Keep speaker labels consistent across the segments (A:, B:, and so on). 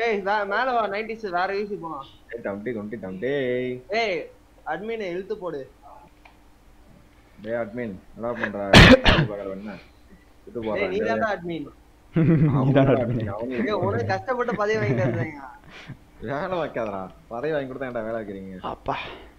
A: ஏய் வே- மேல வா 90s வேற யூசி போலாம்
B: டேய் டம்டி டம்டி டம்டி டேய்
A: ஏய் அட்மினை இழுத்து போடு
B: டேய் அட்மின் என்ன பண்ற பக்கத்துல என்ன இது
A: ஏய் நீ
B: போறாங்க
A: தான் அட்மின்
C: இதான் admin.
A: ஏய் உனக்கு கஷ்டப்பட்டு பதிவு வாங்கி தருவாங்க
B: வேலை வைக்காதடா பதவி வாங்கி கொடுத்தா ஏன்டா வேலை வைக்கிறீங்க
C: அப்பா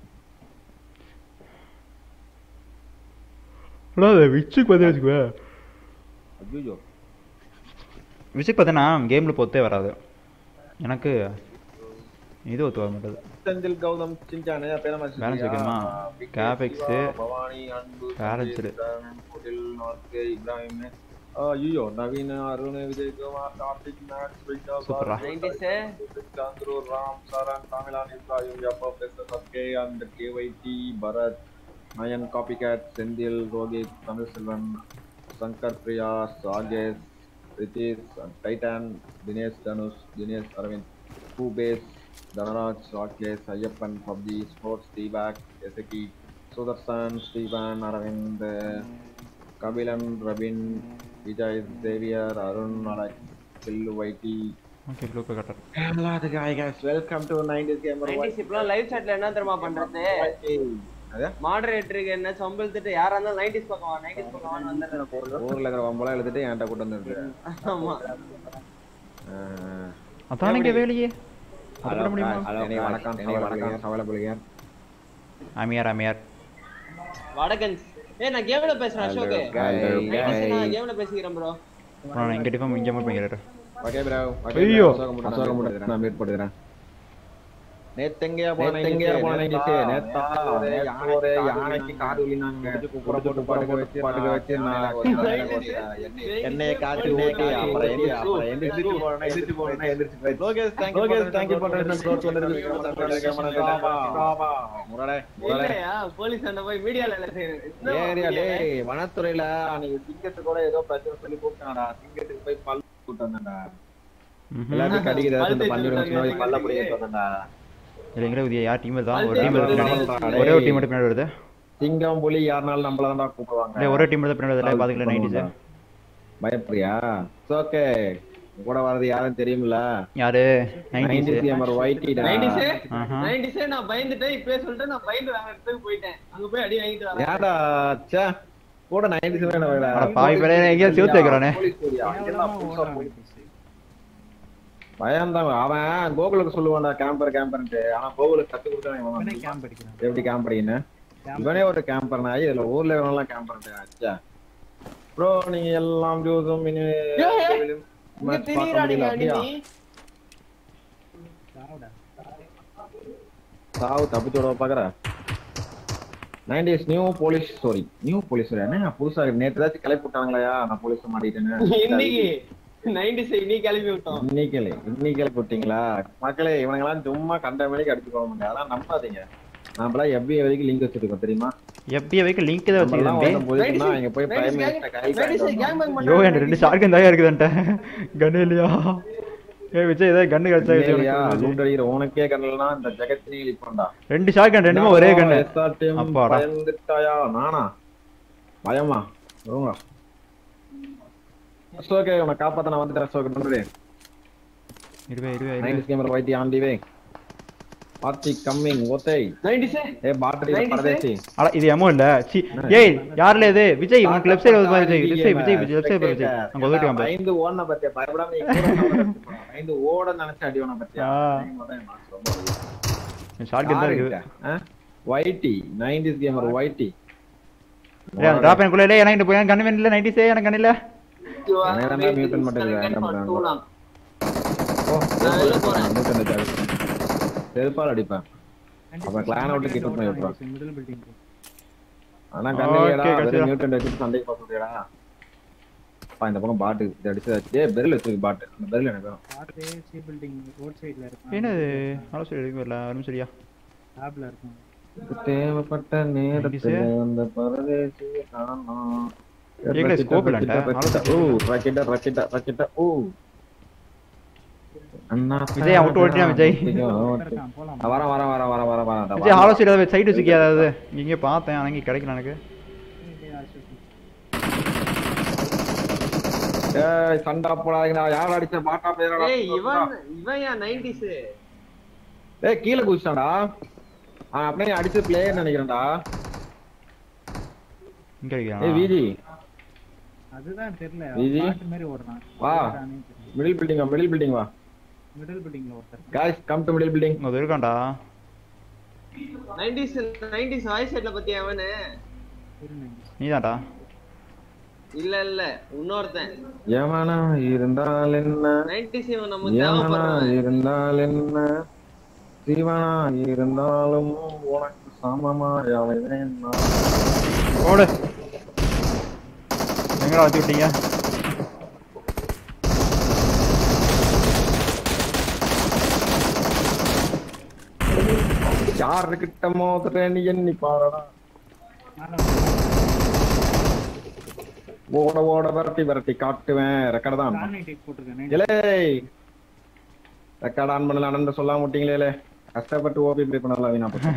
C: அவ்வளோ விச்சுக்கு பார்த்து வச்சுக்குவே
B: ஐயோ
C: விச்சுக்கு பார்த்தீங்கன்னா கேமில் பொத்தே வராது எனக்கு இது ஒத்து வர மாட்டேது
B: செந்தில் கௌதம் சிஞ்சானே பேரமா
C: Balance வைக்கணுமா? Capex,
B: பவானி அன்பு
C: Balance இரு.
B: புடில் நார்கே இப்ராஹிம் ஐயோ நவீன் அருண் விஜயகுமார் கார்த்திக் மேக்ஸ் விஜயா
C: சூப்பர்ரா.
A: 90s
B: சந்திரு ராம் சரண் தமிழான் இப்ராஹிம் யப்பா பெஸ்ட் சர்க்கே அந்த கேவைடி Bharath Nayan copy cat Senthil Rohit Tamil Selvan Shankar Priya Rajesh Ritheesh Titan Dinesh Dhanush Dinesh Aravind Bhupesh Dhanraj Rakesh Ayyappan PUBG sports Deepak Esakki Sudarshan Sreevan Aravind Kabilan Rabin Vijay Xavier Arun Alex சில்லு வைட்டி
C: ஓகே ப்ளூ கட்டர்
B: எல்லாத்துக்கும் hi guys welcome to 90s gamer
A: 90s இப்பலாம் லைவ் சாட்ல என்ன தெரியுமா பண்றது
B: அதே
A: மாடரேட்டருக்கு என்ன சம்பளத்துட்டு யாரா இருந்தாலும் 90s பக்கம் வா 90s பக்கம் வான்னு வந்துடுறேன்
B: ஊர்ல இருக்கிற வம்பலாம் எழுதிட்டு என்கிட்ட கூட்டு வந்துருக்கு
A: ஆமா
C: அதான் இங்கே வேலையே அது பண்ண முடியுமா
B: வணக்கம் வணக்கம் சவலபுலியர்
C: அமியார் அமியார்
A: வடகன்ஸ் ஏய் நான் கேம்ல பேசுறேன் அசோக் நான் கேம்ல பேசிக்கிறேன் ப்ரோ
C: நான் இங்கே டிஃபார்ம் இங்கே மட்டும் பண்ணிக்கிறேன்
B: ஓகே ப்ரோ
C: ஐயோ.
B: அசோக முடியாது நான் மீட் பண்ணுறேன் நேத்தெங்கயா போன எங்கயா போன நேத்து நேத்தா யானை ஒரு யானைக்கு காது விழினாங்க குப்புற போட்டு பாட்டுக்க வச்சு பாட்டுக்க வச்சு நான் என்னைய காட்டி ஓட்டி அப்புறம் எந்தி அப்புறம் எந்திரிச்சு போறேன் எந்திரிச்சு போறேன் எந்திரிச்சு போய் Lokesh thank you Lokesh thank you for close முரடே முரடே
A: இல்லையா போலீஸ் அந்த போய் மீடியால என்ன செய்யறது
B: ஏரியா டேய் வனத்துறையில அன்னைக்கு சிங்கத்துக்கு கூட ஏதோ பிரச்சனை சொல்லி கூப்பிட்டாடா சிங்கத்துக்கு போய் பல் கூட்டு வந்தேன்டா எல்லாத்தையும் கடிக்கிறதா இந்த பன்னீர் பல்ல பிடிக்க வந்தேன்டா
C: இல்லை எங்கே உதய யார் டீம் தான் ஒரு டீம் பின்னாடி ஒரே ஒரு டீம் மட்டும் பின்னாடி வருது
B: சிங்கம் புலி யாருனாலும் நம்மள தான்டா கூப்பிடுவாங்க
C: இல்லை ஒரே டீம் தான் பின்னாடி வருது பார்த்துக்கல நைன்டிஸ்
B: பயப்படுறியா ஓகே கூட வர்றது யாரும் தெரியுமில்ல
C: யாரு நைன்டிஸ்
B: நைன்டி எம்ஆர் ஒயிட்டிடா
A: 90s
C: ஆஹா
A: 90s நான் பயந்துட்டேன் இப்பவே சொல்லிட்டு நான் பயந்து வேற இடத்துக்கு போயிட்டேன் அங்க போய் அடி வாங்கிட்டு வரேன்
B: ஏடா ச்சே கூட நைன்டி செவன்
C: அட பாவி பையன் எங்கேயாவது சேர்த்து வைக்கிறானே.
B: பயம்தான் அவன் கோகுலுக்கு சொல்லுவான்டா கேம்பர் கேம்பர்ன்ட்டு ஆனா கோகுலுக்கு கத்து கொடுத்தா
D: கேம்ப் அடிக்கிறேன்
B: எப்படி கேம்பரின்னு இவனே ஒரு கேம்பர் நாய் இதுல ஊர்ல இவனெல்லாம் கேம்பர் அச்சா ப்ரோ நீங்க எல்லாம் வியூஸும் இனி
A: இங்க
B: match பார்க்க முடியல அப்படியா
D: சாவுடா
B: சாவு தப்பிச்சோட பாக்குற nineties new police story new police story என்ன புதுசா நேற்று ஏதாச்சும் கிளப்பி விட்டாங்களா நான் போலீஸ் மாட்டிட்டேன்னு
A: இன்னைக்கு 90s நீ கிளப்பி விட்டோம்
B: இன்னைக்கு இல்லை, இன்னைக்கு கிளப்பி விட்டீங்களா மக்களே இவனுங்கெல்லாம் சும்மா கண்ட மணிக்கு அடிச்சு போக முடியாது அதெல்லாம் நம்பாதீங்க நம்மளாம் FBI வரைக்கும் லிங்க் வச்சிருக்கோம் தெரியுமா
C: எப்பயே வைக்க லிங்க் தான்
B: நம்மலாம்
C: வச்சுக்கிறேன்
B: ஒருத்தன் போயிட்டுனா இங்க போய் பிரைம் மினிஸ்டர் கை காட்டுவான்.
C: ஐயோ என் ரெண்டு ஷார்க்கன் தாயா இருக்குதுன்ட்ட கண்ணு இல்லையா ஏ விஜய் ஏதாவது கண்ணு கிடைச்சா விஜய்
B: இல்லையா,
C: உனக்கு
B: லூட் அடிக்கிற உனக்கே கண்ணுலனா இந்த ஜெகத்தினி இழிப்பான்டா.
C: ரெண்டு ஷார்க்கன் ரெண்டுமே ஒரே கண்ணு
B: SR team
C: அப்பாடா.
B: பயந்துட்டாயா? நானா? பயமா? வருங்க. அசோகே, உன்னை காப்பாத்த நான் வந்துட்டேன், அசோக், நன்றி.
C: இருவே இருவே
B: 90s gamer YT on the way. பார்த்தி coming, ஓத்தை.
A: 90s
B: ஏய், battery ல
A: 90s?
B: பரதேசி.
C: அட இது எமோ இல்ல சி ஏய் யார்ல இது விஜய் உனக்கு லெஃப்ட் சைடு வந்து Vijay left side Vijay Vijay left side Vijay அங்க ஒதுக்கிட்டு வாங்க
B: பயந்து ஓடுன பாத்தியா, பயப்படாம நீ கூட கவனம் எடுத்துக்கோ. பயந்து ஓட நினைச்சு அடி வாங்கின பாத்தியா?
C: ஆ.
B: பயங்கரமா தான் எனக்கு ரொம்ப
C: ஷார்க்கன் தான் இருக்குது
B: ஒயிட்டி நைன்டிஸ் கேமர் ஒயிட்டி
C: ஏய் டிராப் எனக்குள்ள இல்ல எனக்கு போய் கண்ணு வேணும் இல்ல 90s எனக்கு கண்ணு இல்ல
B: எனக்கு தான் mute மட்டும் இருக்கு. என்ன பண்றாங்க?
A: நான் வெளில போறேன்.
B: செருப்பால் அடிப்பேன் அப்ப clan அ விட்டு kick பண்ணி விட்டுருவான்.
D: மிடில் பில்டிங்
B: ஆனா கண்ணிலியடா
C: Okay,
B: வெறும்
C: கடைசியா.
B: நியூட்டன் வச்சுட்டு சண்டைக்கு பார்க்க முடியாடா அப்பா இந்த பக்கம் பாட்டு இது அடிச்சு ஏ பெரில் வச்சிருக்கு பாட்டு அந்த பெரில் எனக்கு வேணும்
D: பார்த்து சி பில்டிங் ரோட் சைடுல இருக்கும்
C: என்னது ஹலோ சரி எதுவும் வரல வரும் சரியா
D: லேப்ல இருக்கும்
B: தேவைப்பட்ட நேரத்துல அந்த பரதேசியை காணோம்.
C: எங்கடா scope இல்லன்டா?
B: ஓ ராக்கெட்டா ராக்கெட்டா ராக்கெட்டா ஓ அண்ணா
C: விஜய், அவன் விட்டு ஓடிட்டான் விஜய்.
D: இருக்கான் போலாம்
B: நான் வரேன் வரேன் வரேன் வரேன் வரேன் வரேன்
C: விஜய் ஹாலோ சைடு ஏதாவது சைடு வச்சுக்கியா அதாவது இங்கே பார்த்தேன் ஆனால் இங்கே கிடைக்கல எனக்கு
B: ஏய் சண்டை போடாதீங்கடா யார் அடிச்ச பாட்டா பேரடா
A: ஏய் இவன் இவன் ஏன் நைன்டிஸ்
B: ஏய் கீழே குதிச்சான்டா அவன் அப்படியே அடிச்ச பிளேயர் நினைக்கிறேன்டா
C: இங்க
B: ஏய்
C: அடிக்கிறானா
B: விஜி
D: அதுதான் தெரியல
B: விஜி?
D: பாட்டு மாதிரி ஓடுறான்
B: வா. மிடில் பில்டிங் வா மிடில் பில்டிங் வா
D: மிடில் பில்டிங்ல ஒருத்தர்
B: guys come to middle building
C: இங்க இருக்கான்டா
A: நைன்டிஸ் நைன்டிஸ் வாய்ஸ் செட்ல பத்தி அவனு
C: நீதான்டா
A: இல்ல இல்ல இன்னொருத்தன்
B: எவனா இருந்தால் என்ன
A: நைன்டிஸ் இவன் நம்ம
B: எவனா
A: தேவைப்படுறான்
B: இருந்தால் என்ன சிவனா இருந்தாலும் உனக்கு சமமா அவன்
C: ஓடு எங்கடா வச்சு விட்டீங்க
B: யாருக்கிட்ட மோதுறேன்னு எண்ணி பாருடா ஓட ஓட விரட்டி விரட்டி காட்டுவேன் ரெக்கார்டு தான்
D: போட்டிருக்கேன்
B: இலே ரெக்கார்ட் ஆன் பண்ணலாம்னு சொல்லாம விட்டீங்களே இலே. கஷ்டப்பட்டு ஓபி ப்ரே பண்ணலாம் வீணா போச்சு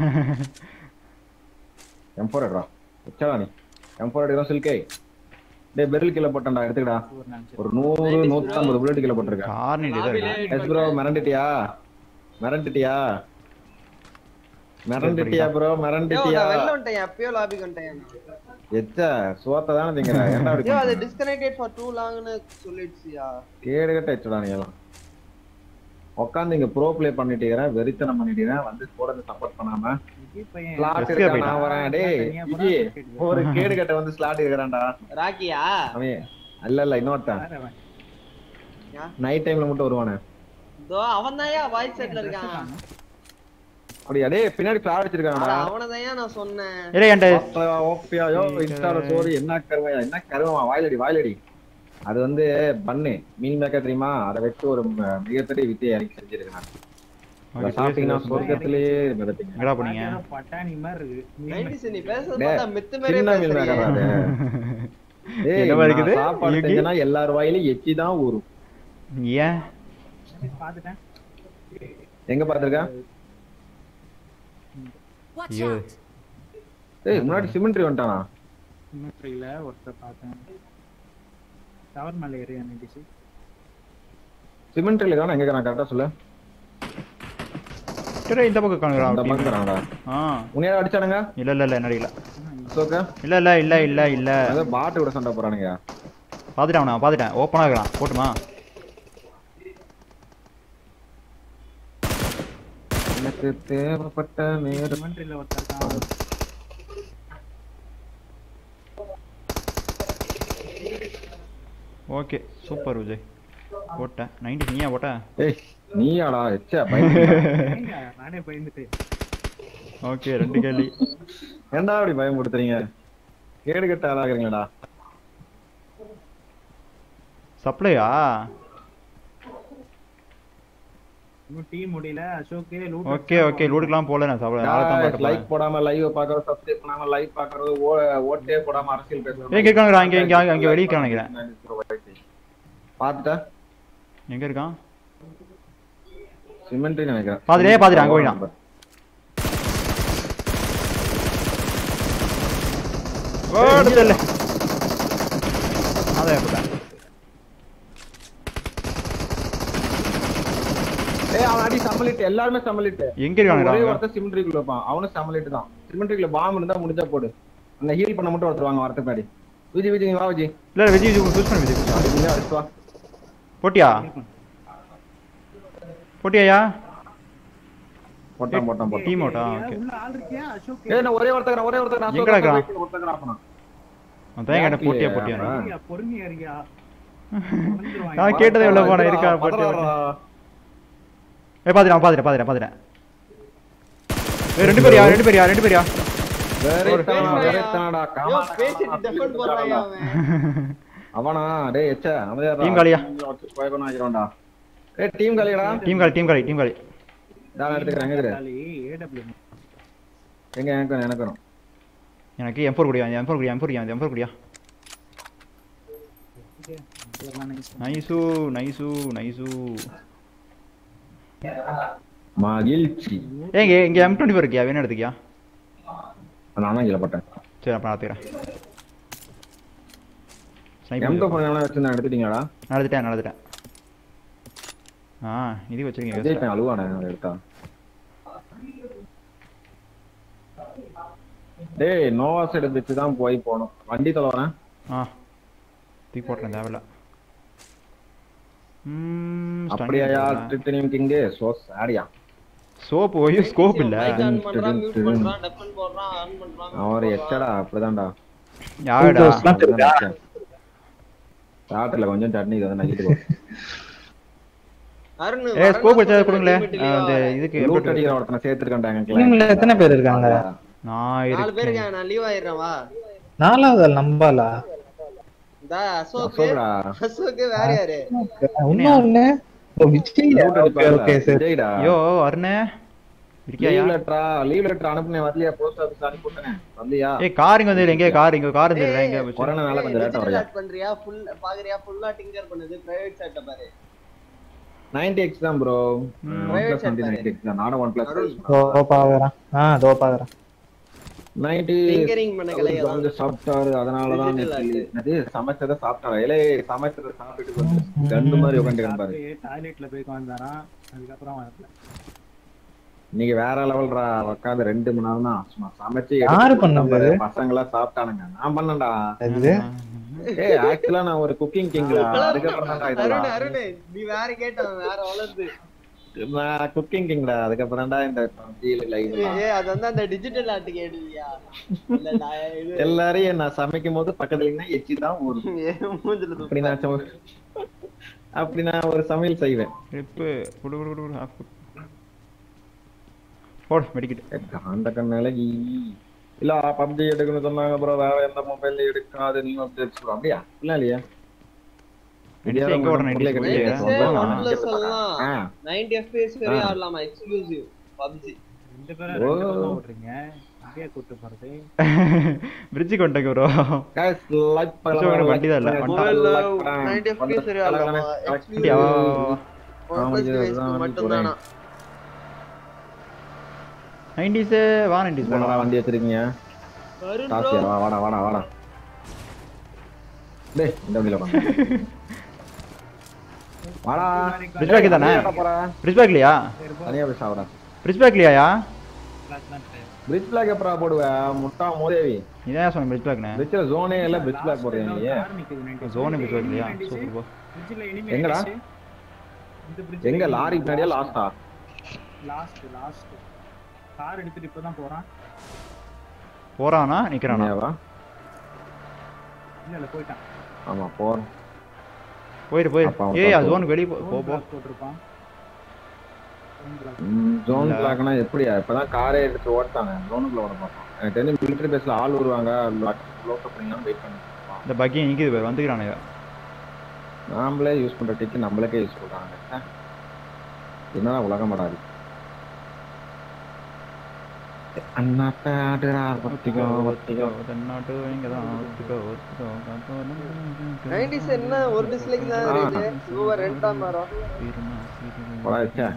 B: எம் ஃபோர் எடுறா வச்சாடா நீ எம் ஃபோர் எடுக்கிறோம் சில்கே டேய் பெரில் கீழே போட்டேன்டா எடுத்துக்கடா ஒரு நூறு நூத்தம்பது புல்லட் கீழே போட்டிருக்கேன்
C: கார்னிட் தான் இருக்கு
B: எஸ் ப்ரோ மிரண்டுட்டியா மிரண்டுட்டியா மிரண்டுட்டியா ப்ரோ
A: யோ
B: மிரண்டுட்டியா
A: நான் வெளில வந்துட்டேன் எப்பயோ லாபிக்கு வந்துட்டேன்
B: எச்ச சோத்த தானே திங்கிற என்ன அப்படி
A: யோ அது
B: பண்ற?
A: டிஸ்கனெக்டட் ஃபார் டூ லாங்னு சொல்லிடுச்சியா
B: கேடு கட்ட வச்சுடா நீ எல்லாம் உட்காந்து இங்க ப்ரோ ப்ளே பண்ணிட்டீங்க வெறித்தனம் பண்ணிட்டீங்க வந்து கூட சப்போர்ட் பண்ணாம ஸ்லாட்
C: Escape
B: இருக்கா
C: ஆயிட்டான்.
B: நான் வரேன் டேய் விஜி ஒரு கேடு கட்ட வந்து ஸ்லாட் இருக்கிறான்டா
A: ராக்கியா
B: அவன் இல்ல இல்ல இன்னொருத்தன் நைட் டைம்ல மட்டும் வருவானே
A: தோ அவன் தான் வாய்ஸ் செட்ல இருக்கான்
B: அப்படியா டேய் பின்னாடி ஸ்லாட் வச்சிருக்கானடா
A: அவனை தான் நான் சொன்னேன்
C: இல்லை என்கிட்ட
B: ஓப்பியா யோ இன்ஸ்டால சோரி என்ன கருமையா என்ன கருவமா வாயிலடி வாயிலடி அது வந்து பண்ணு மீன் மேக்கர் தெரியுமா அதை வச்சு ஒரு ம- மிகப்பெரிய வித்தையை இறக்கி செஞ்சிருக்கேன் அதை சாப்பிட்டீங்கன்னா சொர்க்கத்திலேயே மிதப்பீங்க
C: எங்கடா போனீங்க
D: பட்டாணி மாதிரி இருக்கு
A: நைன்டிஸ் நீ பேசுறது
B: டேய்,
A: பார்த்தா மித்து மாதிரியே
B: சின்ன மீன் மேக்கர்
A: பேசுறீங்க
B: அது ஏய்,
C: என்னவா
B: நான்
C: இருக்குது?
B: சாப்பாடு
C: எங்க?
B: செஞ்சேன்னா எல்லார் வாயிலும் எச்சி தான் ஊறும்
C: ஏன்
D: பாத்துட்டேன்
B: எங்க பாத்துருக்க
E: Watch
C: ஐயோ
E: out!
B: ஏய் முன்னாடி சிமெண்ட்ரி வந்துட்டானா
D: சிமெட்ரியில ஒருத்தர் பார்த்தேன் டவர் மேல ஏறியா நைன்டிஸ்
B: சிமெண்ட்ரியில தானே எங்க நான் கரெக்டா சொல்லு
C: சரி இந்த பக்கம்
B: அந்த
C: காணுங்கிறான்
B: பக்கம் தராங்கடா
C: ஆ
B: உன்னையாவது அடிச்சானுங்க
C: இல்ல இல்ல இல்ல என்ன அடிக்கல
B: சோக்க
C: இல்ல இல்ல இல்ல இல்ல இல்ல
B: அத பாட்டு கூட சண்டை போறானுங்க
C: பாத்துட்டேன் அவனை பாத்துட்டேன் ஓப்பனா இருக்கிறான் போட்டுமா
B: எனக்கு தேவைப்பட்ட நேரம்
D: சிமெட்ரியில ஒருத்தர் இருக்கான்
C: ஓகே சூப்பர் விஜய் போட்டேன் நைன்டி நீயா போட்ட
B: ஏய் நீயாடா எச்சா பயந்து
D: ஏங்க, நானே பயந்துட்டு
C: ஓகே ரெண்டு கேள்வி
B: ஏன்டா அப்படி பயமுடுத்துறீங்க கேடு கட்ட ஆளாகிறீங்களா
C: சப்ளையா
D: இன்னும் டீம் முடியல அசோக்கே லூட்
C: ஓகே ஓகே லூடுக்கெல்லாம் போல நான் சாப்பிட நாளை தான் பார்க்க
B: லைக் போடாம லைவ் பாக்குறது சப்ஸ்கிரைப் பண்ணாம லைவ் பாக்குறது ஓ- ஓட்டே போடாம அரசியல் பேசுறது
C: ஏங்க இருக்காங்க அங்க இங்க அங்க- அங்க வெளியே இருக்கான்னு நினைக்கிறேன்
B: பாத்துட்டா
C: எங்க இருக்கான்
B: சிமெண்ட்ரி நினைக்கிறேன்
C: பாத்துட்டே, பாத்துட்டே, அங்க போயிட்டான். ஓடு தெரியல அதான் போட்டேன்
B: ஏய் அவன் அடி சமலிட்டு எல்லாருமே சமலிட்டு
C: எங்க இருக்கானுடா
B: ஒரே
C: அவங்க?
B: ஒருத்தர் சிமெண்ட்ரிக்குள்ள இருப்பான் அவனும் சமலிட்டு தான் சிமெண்ட்ரிக்குள்ள பாம்பு இருந்தா முடிஞ்சா போடு அந்த ஹீல் பண்ண மட்டும் ஒருத்தர் வாங்க வரதுக்கு முன்னாடி விஜய் விஜய் நீ வா விஜய்
C: இல்ல இல்ல, விஜய் விஜய் சூஸ் பண்ணு விஜய் push பண்ணு.
B: அடி நீ அடிச்சு வா
C: போட்டியா போட்டியாயா
B: போட்டான் போட்டான் போட்டான்
C: டீம் அவுட்டா ஓகே
D: உள்ள ஆள் இருக்கியா அசோக்
B: ஏய் நான் ஒரே ஒருத்தர் ஒரே ஒருத்தர் நான்
C: எங்கடா இருக்கிறான்?
B: ஒருத்தர் ஆப்பனா
C: அதான் கேட்ட போட்டியா போட்டியா
B: ஆ.
D: இருக்கியா, பொறுமையா இருக்கியா
C: நான் கேட்டதே உள்ள போனேன் இருக்கா போட்டியா போட்டியா ஏ பாத்துட்டேன் பாத்துட்டேன் பாத்துட்டேன் பாத்துட்டேன் ஏய் ரெண்டு பேரியா ரெண்டு பேரியா ரெண்டு பேரியா
B: வெறித்தனம், வெறித்தனடா,
A: யோ
B: காமா,
A: பேசிட்டு
B: காமா,
A: டெஃபன் போறாயா அவன்
B: அவனா டேய் எச்ச அமைதியா இருடா.
C: Team காலியா?
B: கோயபன் ஆகிரோம்டா ஏய் டீம் காலியாடா
C: டீம் காலி டீம் காலி டீம் காலி
B: நான் எடுத்துக்கிறேன் எங்க இரு?
D: ஏடபிள்யூ
B: எங்க எனக்கு வேணும், எனக்கு வேணும்.
C: எனக்கு எம் ஃபோர் குடியா எம் ஃபோர் குடியா எம் ஃபோர் குடியா எம் ஃபோர் குடியா நைசு நைசு நைசு
B: மகிழ்ச்சி
C: ஏங்க இங்க எம் டுவெண்ட்டி ஃபோர் இருக்கியா வேணும் எடுத்துக்கியா
B: நானும் கீழே போட்டேன்
C: சரி அப்ப நான் எடுத்துக்கிறேன் ஸ்னைப்பர்
B: எம் ஃபோன் எவ்வளோ வச்சிருந்தா எடுத்துட்டீங்களாடா
C: நடந்துட்டேன் நடந்துட்டேன் ஆ இது வச்சிருக்கீங்க
B: விஜய் பையன் அழுவானே அவன் எடுத்தா டேய் நோவா சைடு வச்சு தான் போய் போகணும் வண்டி தொலைவரேன்
C: ஆ தூக்கி போட்டுறேன் தேவையில்ல ம்
B: அப்படியா ட்ரிட்டனியம் கிங்கு சோ சாடியா
C: சோப்பு போய் ஸ்கோப் இல்ல
A: மைக் ஆன் பண்றான் மியூட் பண்றான் டெஃபன் போடுறான் ஆன் பண்றான்
B: அவர் எச்சடா அப்படிதான்டா
C: யாருடா
B: சாட்டில் கொஞ்சம் சட்னி இதை நக்கிட்டு போ
A: அருண்
C: ஏ ஸ்கோப் வச்சா
A: வரணும்
C: கொடுங்களேன்
A: limit
C: ஆ, அந்த
A: இல்லையா?
C: இதுக்கு
B: லூட்
C: எப்படி
B: அடிக்கிற ஒருத்தனை சேர்த்துருக்காண்டாங்க
E: டீம்ல எத்தனை பேர் இருக்காங்க
C: நான்
A: நாலு பேர்
C: இருக்கேன்
A: இருக்காங்க, நான் லீவ் ஆயிடுறேன் வா
E: நாலாவது ஆள் நம்பாலா
A: இந்த அசோக்
B: அசோக்டா
A: அசோக் வேற யாரு
E: இன்னொன்னு ஓ, விஜய்
B: லூட்
E: ஓகே ஓகே சரி
B: விஜய்டா
C: ஐயோ அருணே இருக்கியா
B: லீவ் லெட்டரா லீவ் லெட்டர் அனுப்புனேன் வரலையா போஸ்ட் ஆஃபீஸ் அனுப்பி விட்டனே வந்தியா
C: ஏய் கார் இங்க வந்து எங்க கார் இங்க கார் வந்து எங்க வச்சு
B: கொரோனானால கொஞ்சம் லேட்டா
A: digital
B: வரையா
A: art பண்றியா ஃபுல் பாக்குறியா ஃபுல்லா டிங்கர் பண்ணுது பிரைவேட் சாட்ட பாரு
B: 90 எக்ஸ் தான் ப்ரோ
C: ம்.
B: One plus twenty ninety X தான் நானும் ஒன் பிளஸ்
E: தோ பாக்குறேன் ஆ தோ பாக்குறேன்
B: நைன்டி
A: டிங்கரிங் பண்ண கலை
B: கொஞ்சம் சாப்பிட்டாரு அதனாலதான்
A: Digital
B: நேத்து
A: art.
B: என்னது சமைச்சதை சாப்பிட்டாரு இலே சமைச்சதை சாப்பிட்டுட்டு வந்து கண்டு மாதிரி உட்காந்துக்கிறேன் பாரு
D: டாய்லெட்ல போய் உட்காந்தாராம் அதுக்கப்புறம் வரல
B: நீங்க வேற லெவல்ரா உட்காந்து ரெண்டு மணி நேரம் தான் சும்மா சமைச்சு
E: யாரு
B: எடுத்து
E: பண்ணது?
B: பாரு, பசங்க எல்லாம் சாப்பிட்டானுங்க நான் பண்ணேன்டா
E: இது
B: ஏய் ஆக்சுவலா நான் ஒரு குக்கிங் கிங்ல அதுக்கப்புறம் தான்டா
A: அருண்
B: இதெல்லாம்
A: அருண் நீ வேற கேட்டவன் வேற வளர்ந்து
B: நான் குக்கிங் கிங்டா அதுக்கப்புறம் தான்டா இந்த PUBG லைவ்
A: ஏ அது வந்து அந்த டிஜிட்டல் ஆர்ட் கேடுவியா இல்ல நான் இது
B: எல்லாரையும் நான் சமைக்கும் போது பக்கத்துல எச்சி தான் ஊறும்
A: ஏ, மூஞ்சில துப்பு.
B: அப்படி நான் சம- அப்படி நான் ஒரு சமையல் செய்வேன்
C: இப்போ குடு குடு குடு குடு ஆஃப் போடு மெடிக்கிட்டு
B: அந்த கண்ணால இல்ல பப்ஜி எடுக்கணும்னு சொன்னாங்க அப்புறம் வேற எந்த மொபைல்ல எடுக்காது நீ அப்படி எடுத்துக்கோ அப்படியா இல்ல இல்லையா
C: நைன்டிஸ் எங்க ஓடுற நைன்டிஸ்
A: Nine
C: போய்
A: days
C: மொபைல்
A: one plus எல்லாம்
B: ஆ.
A: 90 fps வரையும் ஆடலாமா எக்ஸ்க்ளூசிவ் பப்ஜி
D: ரெண்டு பேரும் ரெண்டு பக்கம் ஓடுறீங்க இங்கே கூட்டு போறது
C: பிரிட்ஜ் கொண்டக்கு ப்ரோ
B: Guys, like
C: கொஞ்சம்
B: பண்ணலாம்,
C: கூட வண்டி தான் இல்ல,
B: like
C: வந்துட்டான்.
B: பண்ணலாம், like பண்ணலாம்.
A: 90 fps வரையும் ஆடலாமா
C: அப்படியா
A: எக்ஸ்க்ளூசிவ் ஒன் பிளஸ்
B: ஆமா,
A: டிவைஸ்க்கு
B: இதுதான்
A: மட்டும் தானா
C: நைன்டிஸ் வா நைன்டிஸ்
B: என்னடா
C: போலாம்
B: வண்டி வச்சிருக்கீங்க
A: அருண்
B: காசியா
A: bro
B: வா வாடா வாடா வாடா டேய் இந்த வண்டியில உட்காந்து வாடா
C: பிரிட்ஜ் பேக் தானே
B: ஏன்டா போற?
C: பிரிட்ஜ் பேக் இல்லையா
B: தனியா போய் சாப்பிடா
C: பிரிட்ஜ் பேக் இல்லையா
B: பிரிட்ஜ் பிளாக் எப்படா போடுவ முட்டா மோதேவி
C: இதான் சொன்னேன் பிரிட்ஜ் பேக்னு
B: பிரிட்ஜ்ல ஜோனே இல்ல பிரிட்ஜ் பிளாக் போடுறீங்க நீ
C: ஜோனு பிரிட்ஜ் பேக் இல்லையா சூப்பர் போ
B: எங்கடா? எங்க லாரி பின்னாடியா லாஸ்டா
D: லாஸ்ட் லாஸ்ட் கார் எடுத்துட்டு இப்பதான் போறான்
C: போறானா நிக்கிறானா
B: வா
D: இல்ல இல்ல போயிட்டான்
B: ஆமா போறோம்
C: போயிரு போயிரு
B: அப்பா, அவன்
C: ஏய்
B: போ.
C: அது ஜோனுக்கு வெளியே போ போ, போ
D: Block போட்டிருப்பான் Phone block.
B: ஜோன்
C: இல்ல.
B: பிளாக்னா எப்படியா இப்பதான் காரே எடுத்து ஓட்டாங்க ஜோனுக்குள்ள வர பார்ப்போம் எனக்கு தெரிஞ்சு மிலிட்டரி பேஸ்ல ஆள் வருவாங்க லோக்கல் பண்ணிங்கன்னா வெயிட் பண்ணிட்டு
C: இந்த பக்கி நிக்குது பாரு வந்துக்கிறானுங்க
B: நாமளே யூஸ் பண்ற டிக்கு நம்மளுக்கே யூஸ் பண்றாங்க ச்சே. என்னடா உலகம் படாது அண்ணாத்த ஆடுறா பத்திக்கோ பத்திக்கோ
C: தென்னாட்டு இங்கதான் ஒத்துக்கோ ஒத்துக்கோ காத்தோரம்
A: 90s என்ன ஒரு டிஸ்லைக் தான் இருக்கு சூப்பர் ரெண்டாம் வரும்
B: போடா, ச்சே.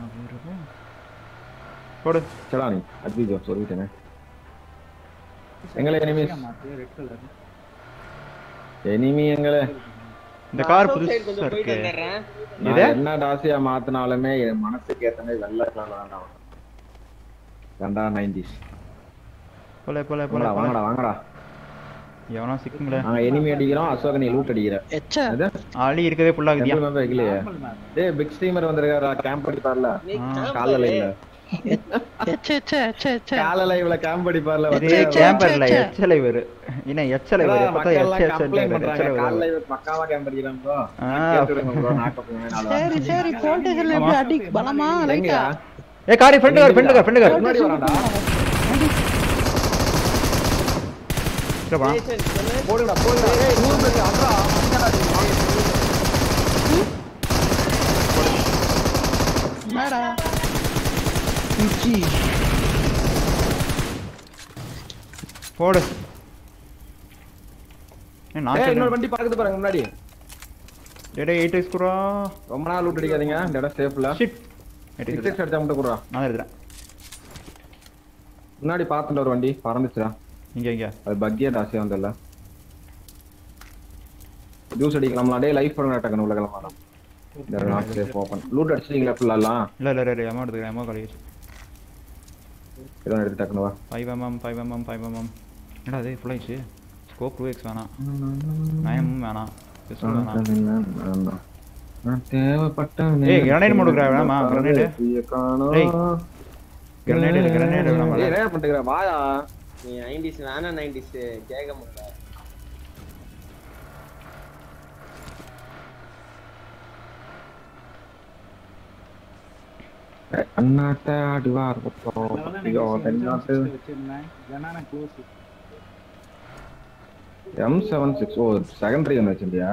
C: போடு
B: சடா நீ அஜிஜோ சொல்லிட்டேனே எங்களை எனிமீஸ்
D: மாத்து ரெட் கலர்
B: எனிமி எங்களை
C: இந்த கார்
A: South
C: புதுசா
A: side கொஞ்சம் போயிட்டு
C: இருக்கு
A: வந்துடுறேன்
B: நான்
C: இதே?
B: என்ன டாசியா மாத்தினாலுமே என் மனசுக்கு ஏத்த மாதிரி வெள்ளை கலர் வேண்டாம் ரெண்டா நைன்டிஸ்
C: போல போல போல
B: வாங்கடா
C: போல
B: வாங்கடா வாங்கடா
C: எவனா சிக்குங்களே
B: நாங்க எனிமி அடிக்கிறோம் அசோக நீ லூட் அடிக்கிற அது
C: ஆளி இருக்கவே ஃபுல்லா
B: டெம்பிள்
C: இருக்குதியா
B: மெம்பர் வைக்கலையே
D: நார்மல் மேப்
B: டேய் பிக் ஸ்ட்ரீமர் வந்திருக்காரா கேம்ப் அடிப்பார்ல
A: நீ
C: ஆ,
A: camp
B: காலைல
A: பாரு.
B: இல்ல காலைல இவள கேம்ப் அடிப்பார்ல
C: இது கேம்பர்ல எச்சலை வரு என்ன எச்சலை வரு பார்த்தா எச்ச எச்ச
B: கம்ப்ளைண்ட் பண்றாங்க
C: எச்சலை
B: காலைல
C: வரு
B: இவ பக்காவா கேம்ப் அடிக்கிறாங்க bro.
C: ஆ.
B: கேட்டு விடுங்க bro, நாக்க போங்க நாலு வாரம்.
F: சரி சரி கோட்டைகள் எப்படி அடி பலமா
B: எங்க
F: லைட்டா
C: ஏ காரி friend car friend car friend car
B: முன்னாடி வரான்டா
C: போடா
A: ஏய், சரி, சொல்லு.
B: போடுங்கடா போடுங்கடா ஏய் நூறு பேர் அட்ரா
F: என்னடா உச்சி
C: போடு ஏ நான்
B: ஏய் இன்னொரு வண்டி பாக்குது பாருங்க முன்னாடி
C: டேடே 8 எக்ஸ் குறா
B: ரொம்ப நாள் லூட் அடிக்காதீங்க இந்த இடம் சேஃப்ல
C: ஷிட் 8
B: சிக்ஸ் எக்ஸ் அடிச்சா மட்டும் குடுறா
C: நான் எடுத்துறேன்
B: முன்னாடி பாத்துட்டு ஒரு வண்டி பறந்துச்சுடா
C: இங்க இங்க
B: அது பக்கியா டாசியா வந்தல ஜூஸ் அடிக்கலாம்ல டேய் லைஃப் பண்ண டக்குனு உள்ள கிளம்பலாம் இந்த நாட் சேஃப் ஓபன் லூட் அடிச்சிட்டீங்களா ஃபுல்லாலாம்
C: இல்லை இல்லை இல்லை அமௌண்ட் எடுத்துக்கிறேன் அமௌண்ட் கழிச்சு
B: ஏதோ எடுத்து டக்குனு வா
C: five MM five MM five MM என்னடா அது ஃபுல் ஆயிடுச்சு ஸ்கோப் டூ எக்ஸ் வேணாம் நைன் எம்எம் வேணாம் pistol வேணாம்
B: நான் தேவைப்பட்ட
C: ஏய், grenade போட்டுக்கிறா, வேணாமா? grenade? ஏய். கிரனேட் கிரனேட் வேணாம்
B: ஏய் என்ன பண்ணிட்டு வாயா
A: நீ 90s வேணா 90s கேட்க முடியல
B: அண்ணாத்த அடிவார்
D: அதனால
B: ஐயோ
D: நான்
B: தென்னாட்டு
D: வச்சிருந்தேன் இல்லைன்னா நான் க்ளோஸ்
B: எம் செவன் சிக்ஸ் ஓ செகண்டரி ஒன்று வச்சிருந்தியா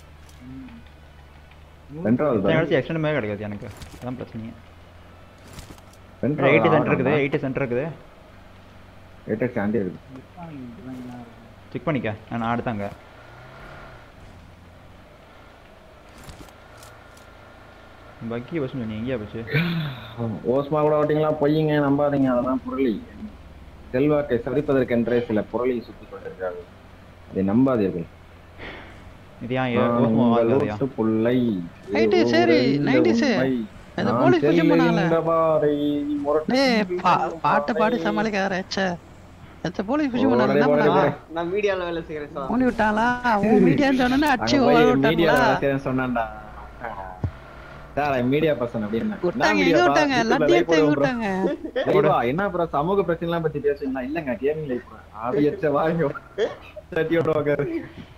B: சென்ட்ரல் தான்
C: வச்சு எக்ஸ்டெண்ட் மேலே கிடைக்காது எனக்கு அதான் பிரச்சனையே
B: சென்ட்ரல்
C: எயிட்டி சென்டர் இருக்குது எயிட்டி சென்டர் இருக்குது
B: எயிட்டெக்ஸ் ஆண்டி இருக்குது
C: செக் பண்ணிக்க நான் அடுத்தாங்க பக்கி பஸ் நீ எங்கேயா போச்சு
B: ஓஸ்மா கூட ஓட்டிங்களா பொய்யுங்க நம்பாதீங்க அதெல்லாம் புரளி செல்வாக்கை சதிப்பதற்கென்றே சில புரளி சுத்தி கொண்டிருக்கிறார்கள் அதை நம்பாதீர்கள்
C: இது ஏன்
B: நான்
C: ஓஸ்மோ
B: உங்கள்
C: வாங்காதையா
B: ஊட்டு புள்ளை
F: Right,
B: இது
F: சரி,
B: உறைந்த
F: 90s.
B: உண்மை.
F: அந்த
B: நான்
F: police push பண்ணாங்களே.
B: செல்லுகின்ற பாதை முரட்டு
F: டேய் பா- பாட்டு பாடி சமாளிக்காத ச்சே எத்த போலீஸ் புஷ்
B: ஓடே,
F: பண்ணாங்க
B: ஓடே,
F: என்ன
B: ஓடே.
A: நான் மீடியால வேலை செய்யறேன் சார்
F: மூடி விட்டாங்களா உன் மீடியான்னு சொன்னோன்னே அடிச்சு
B: அங்க போய்
F: ஓட
B: மீடியா
F: விட்டாங்களா
B: சொன்னான்டா சார் மீடியா பர்சன் அப்படின்னு
F: விட்டாங்க எங்க விட்டாங்க எல்லாத்தையும் எடுத்து எங்க விட்டாங்க
B: லைவா என்ன அப்புறம் சமூக பிரச்சனை எல்லாம் பத்தி பேசுவீங்களா இல்லங்க கேமிங் லைஃப் அது எச்ச வாங்க சட்டியோட உட்காரு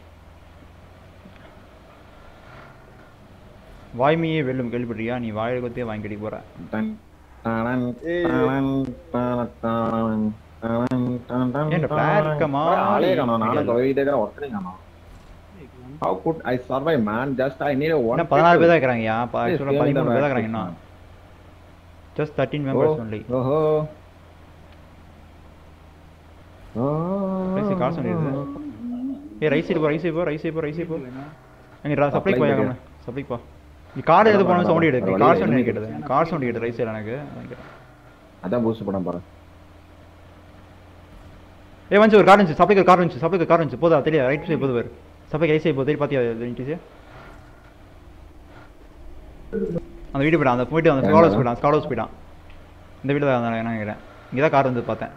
C: வாய்மையே வெல்லும் கேள்விப்பட்டிருக்கியா நீ வாயில் கொத்தே வாங்கி கடிக்க போற
B: டன், டானன், டானன், டானன், டானன், டானன், டானன், டானன்,
C: ஏன்டா, flat இருக்க மாதிரி
B: ஆளே காணோம், நானும்
C: தெரியல.
B: கவிதை இருக்கிறேன், ஒருத்தனையும் காணோம். How could I survive, man? Just I need a one
C: இன்னும் பதினாறு பேர்
B: people.
C: தான் இருக்கிறாங்க
B: Please
C: ஆக்சுவலாக
B: give me the
C: பதிமூணு பேர் தான்
B: back
C: இருக்கிறாங்க இன்னும்
B: seat,
C: just thirteen
B: man.
C: Members only
B: Oh, ஓஹோ.
C: பேசி காசு பண்ணிடுது ஏ ரைஸ் சைடு போ ரைஸ் சைடு போ ரைஸ் சைடு போ ரைஸ் சைடு போ எங்க சப்ளை
B: Supply
C: போய்
B: போயிடு.
C: சப்ளை போ நீ கார் எது போனாலும் சவுண்ட்
B: வேற
C: எடுக்கு
B: வழி
C: கார்
B: இல்லை,
C: சவுண்ட்
B: என்ன
C: கேட்டது கார் சவுண்ட் கேட்டது ரைஸ் சைடு எனக்கு அதான் கேட்டேன்.
B: அதான் boost படம் பாரு.
C: ஏ வந்து ஒரு கார் இருந்துச்சு சப்ளைக்கு கார் இருந்துச்சு சப்ளைக்கு கார் இருந்துச்சு போதா தெரியல ரைட் சைடு போது வேறு சப்ளைக்கு ரைட் சைடு போது தெரிய பாத்தியா இருந்துச்சு அந்த வீடு போயிட்டான் அந்த போயிட்டு அந்த ஸ்காலர்ஸ் போயிட்டான் ஸ்காலர்ஸ் போயிட்டான் இந்த வீடு தான் நான் நினைக்கிறேன் இங்கே தான் கார் வந்து பார்த்தேன்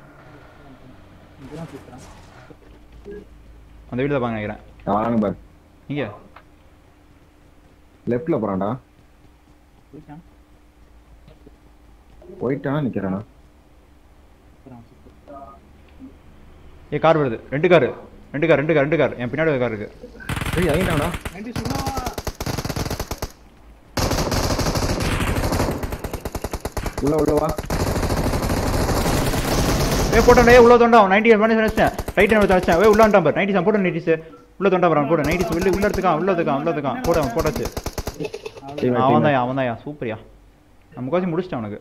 C: அந்த வீடு தான் பாங்க நினைக்கிறேன்
B: நான் வரானுங்க பாரு.
C: இங்கே
B: Leftல போறான்டா. போயிட்டானா, நிக்கிறானா?
C: ஏ கார் வருது ரெண்டு கார் ரெண்டு கார் ரெண்டு கார் ரெண்டு கார் என் பின்னாடி ஒரு கார் இருக்கு
B: ஏய், இறங்கிட்டான்டா. உள்ள உள்ள வா
C: ஏ போட்டோம் ஏ உள்ள தொண்டா நைன்டி பண்ணி வச்சேன் ரைட் என்ன வச்சேன் ஏ உள்ள வந்துட்டான் பாரு நைன்டி போட்டு நைன்டிஸ் உள்ள தொண்டா வரான் போடு நைன்டிஸ் உள்ள உள்ள எடுத்துக்கான் உள்ள எடுத்துக்கான் உள்ள எடுத்துக்கான் போட போட்டாச்சு
B: Team up,
C: அவன்
B: team up.
C: தான் அவன் தான் சூப்பர்யா நம்ம கோசி முடிச்சிட்டான் அவனுக்கு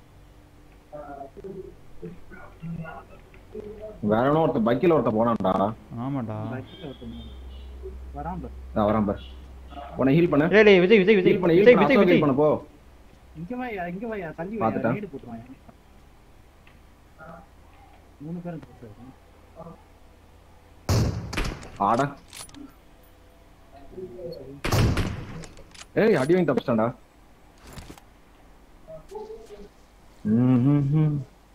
B: வேற எவனோ ஒருத்தன் பைக்கில் ஒருத்தன் போனான்டா
C: ஆமாடா
D: வரான் பாரு.
B: நான் வரேன் பாரு உன்னை ஹீல் பண்ண
C: ஏய் டேய் விஜய் விஜய் விஜய்
B: ஹீல் பண்ண
C: விஜய்
B: ஹீல்
C: விஜய்
B: பண்ண
C: விஜய்
B: பண்ண போ
D: இங்க வாயா இங்க வாயா தள்ளி வாயா
B: பாத்துட்டேன்.
D: நேடு போட்டுவாயா மூணு பேரும் போட்டு
B: ஆடா ஏய் அடி வாங்கி தப்பிச்சிட்டான்டா ம், ம், ம்.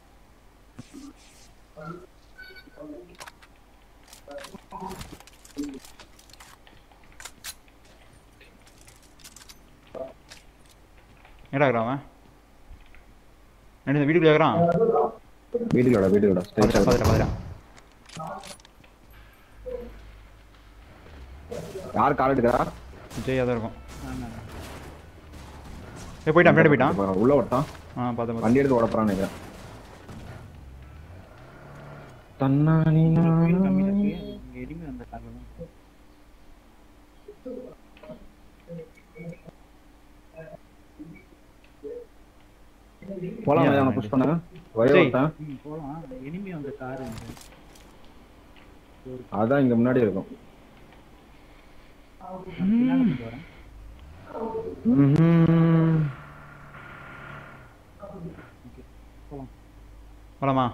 C: என்னடா இருக்கிறான் அவன் என்ன இந்த வீட்டுக்குள்ள இருக்கிறான்
B: வீட்டுலோட வீட்டுலோட ஸ்டேஜ்
C: பாத்துறேன் பாத்துறேன்
B: யார் கால் எடுக்கிறா
C: விஜய் தான் இருக்கும் ஏ போயிட்டான் பின்னாடி போயிட்டான்
B: உள்ள ஓட்டான்
C: ஆ பார்த்தேன் பார்த்தேன்
B: வண்டி எடுத்து ஓடப்பறான்னு நினைக்கிறேன் தன்னானி
D: கம்மியா
B: நானே.
D: இருக்கு இங்க எதுவுமே அந்த காரணம்
B: போலாம்
C: ஏன்
B: அவனை புஷ் பண்ண ஒரே
C: விஜய்.
B: ஒருத்தன்
D: ம் போலாம் எனிமி அந்த கார்
B: அதான் இங்க முன்னாடி இருக்கும்
D: பின்னால கொண்டு வரேன்
B: ம்ஹும்.
C: போலாமா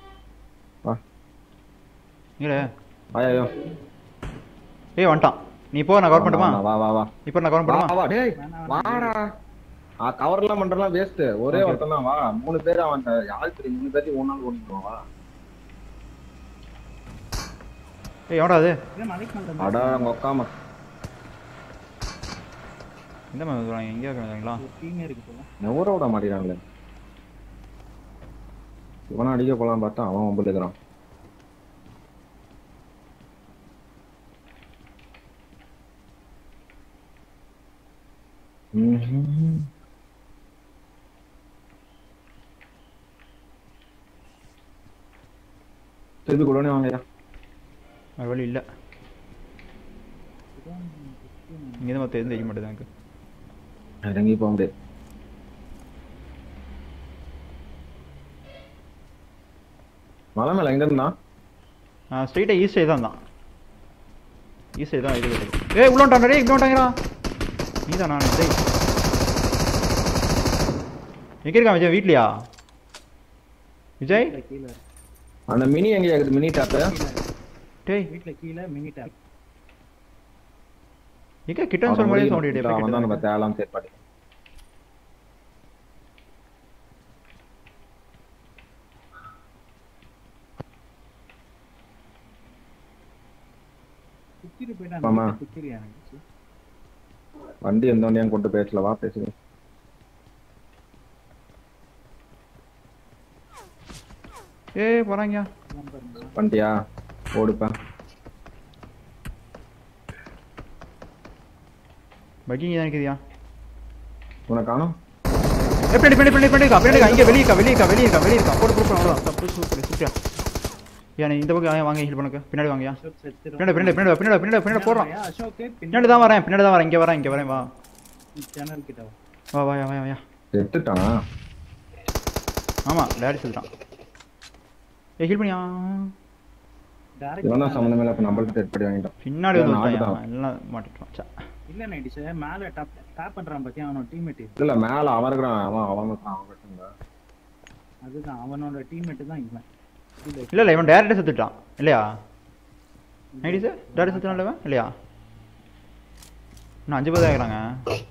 B: வா
C: இல்லை
B: ஐயோ
C: ஏய் வந்துட்டான் நீ போ நான் கவர் பண்ணுமா
B: வா வா வா
C: இப்போ நான் கவர்
B: வா
C: பண்ணுமா
B: வா டேய் வாடா ஆ கவர் எல்லாம் பண்றலாம் வேஸ்ட் ஒரே
C: Okay.
B: ஒருத்தன் தான் வா மூணு பேர் அவன் யாரு தெரியும் மூணு பேர்த்தையும் ஒரு நாள் கொண்டு வா
C: ஏய் எவடா அது
D: இது மலைக்கு மேல
B: அடா உங்க உக்காம
C: இந்த மாதிரி சொல்றாங்க எங்கேயா இருக்காங்களா
D: ஒரு டீமே இருக்கு போல
B: நெவர விட மாட்டேங்கிறாங்களே இவனா அடிக்க போலாம் பார்த்தா அவன் ஒன்பது இருக்கிறான் ம்ஹும். திருப்பி கொடுனே வாங்கயா
C: வேறு வழி இல்லை இங்கே தான் தெரிஞ்சு தெரிய மாட்டேது எனக்கு
B: இறங்கி போக முடியாது மலை மேல எங்க இருந்தா
C: நான் ஸ்ட்ரெயிட்டாக ஈஸ்ட் சைடு தான் தான் ஈஸ்ட் சைடு தான் இது இருக்குது ஏய் உள்ள வந்துட்டான் டேய் இங்கே வந்துட்டாங்கடா நீ தான் நான் டேய் எங்கே இருக்கான் விஜய் வீட்லையா விஜய்
D: வீட்டுல கீழே
B: அந்த மினி எங்க இருக்குது மினி டாப்பு
C: டேய்
D: வீட்டுல கீழே மினி டேப்
C: எங்கே கிட்டன் சொல்ல மாதிரி சவுண்ட்
B: அவன் தான் நம்ம
C: டேய்
B: தேவலாம் சேர்ப்பாடி
D: குத்திட்டு
B: ஆமா.
D: போயிட்டான் குத்திரியா எனக்கு
B: வண்டி எந்த வண்டியும் கொண்டு பேசல வா பேசுங்க
C: ஏய் போகிறாங்க
B: வண்டியா ஓடுப்பேன்
C: பக்கிங்க தான் இருக்குதியா
B: உனக்கு காணும்
C: ஏ பின்னாடி பின்னாடி பின்னாடி பின்னாடி இருக்கா பின்னாடி இருக்கா இங்கே வெளியே இருக்கா வெளியே இருக்கா வெளியே இருக்கா வெளியே இருக்கா போடு போடு போடு, அவ்வளோதான் தப்பு சூப்பர் சூப்பரா ஏன் இந்த பக்கம் வாங்க, வாங்க ஹீல் பண்ணுங்க பின்னாடி வாங்கயா
D: அசோக் செத்துரும்.
C: பின்னாடி பின்னாடி பின்னாடி வா, பின்னாடி வா, பின்னாடி வா, பின்னாடி போடுறான்
D: ஐயா, அசோக்
C: பின்னாடி தான் வரேன் பின்னாடி தான் வரேன் இங்கே வரேன் இங்கே வரேன் வா
D: சேனல் கிட்ட வா.
C: வா வாயா வாயா வாயா
B: செத்துட்டான்
C: ஆமாம் டேடி சொல்லிட்டான் ஏ ஹீல் பண்ணியா
D: Direct
B: இவன் தான்
D: மேல.
B: சம்மந்தமே இல்லை இப்போ நம்மள்ட்ட தேர்ப்படி வாங்கிட்டான்
C: பின்னாடி வந்து
B: நான்
C: வந்துட்டான்
B: ஆடுதான்.
C: அவன். எல்லாம் மாட்டிட்டான் சா
D: இல்ல நைட்டிஸ் மேல டாப் டாப் பண்றான் பாத்தியா அவனோட டீம்மேட்
B: இல்ல மேல அவன் இருக்கிறான் அவன் அவன் இருக்கிறான் அவன் பிரச்சனை
D: அதுதான் அவனோட டீம்மேட் தான் இவன் கீழே
C: இல்லை இல்லை இவன் டேரக்டாக செத்துட்டான் இல்லையா ஐடி சார் டேரக்ட் செத்துட்டான் இவன் இல்லையா இன்னும் அஞ்சு பேர் தான் இருக்கிறாங்க